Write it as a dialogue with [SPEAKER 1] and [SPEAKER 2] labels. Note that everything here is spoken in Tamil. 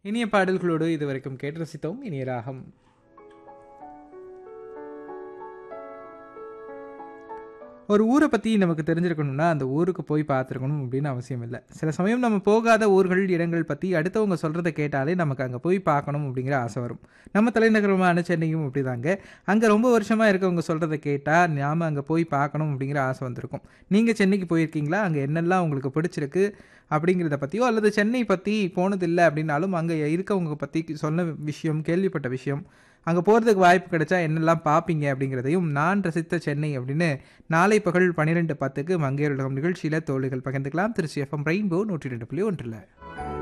[SPEAKER 1] இனிய பாடல்களோடு இதுவரைக்கும் கேட்டு ரசித்தோம் இனிய ராகம் ஒரு ஊரை பற்றி நமக்கு தெரிஞ்சிருக்கணும்னா அந்த ஊருக்கு போய் பார்த்துருக்கணும் அப்படின்னு அவசியம் இல்லை சில சமயம் நம்ம போகாத ஊர்கள் இடங்கள் பற்றி அடுத்தவங்க சொல்கிறத கேட்டாலே நமக்கு அங்கே போய் பார்க்கணும் அப்படிங்கிற ஆசை வரும் நம்ம தலைநகரமான சென்னையும் அப்படிதாங்க அங்கே ரொம்ப வருஷமாக இருக்கவங்க சொல்கிறத கேட்டால் நாம் அங்கே போய் பார்க்கணும் அப்படிங்கிற ஆசை வந்திருக்கும் நீங்கள் சென்னைக்கு போயிருக்கீங்களா அங்கே என்னெல்லாம் உங்களுக்கு பிடிச்சிருக்கு அப்படிங்கிறத பற்றியோ அல்லது சென்னை பற்றி போனதில்லை அப்படின்னாலும் அங்கே இருக்கவங்க பற்றி சொன்ன விஷயம் கேள்விப்பட்ட விஷயம் அங்கே போகிறதுக்கு வாய்ப்பு கிடைச்சா என்னெல்லாம் பார்ப்பீங்க அப்படிங்கிறதையும் நான் ரசித்த சென்னை அப்படின்னு நாளை பகல் பன்னிரெண்டு பத்துக்கு மங்கையர் உலகம் நிகழ்ச்சியில் தோழிகள் பகிர்ந்துக்கலாம் திருச்சி எஃப்எம் ரெயின்போ நூற்றி ரெண்டு புள்ளி ஒன்றில்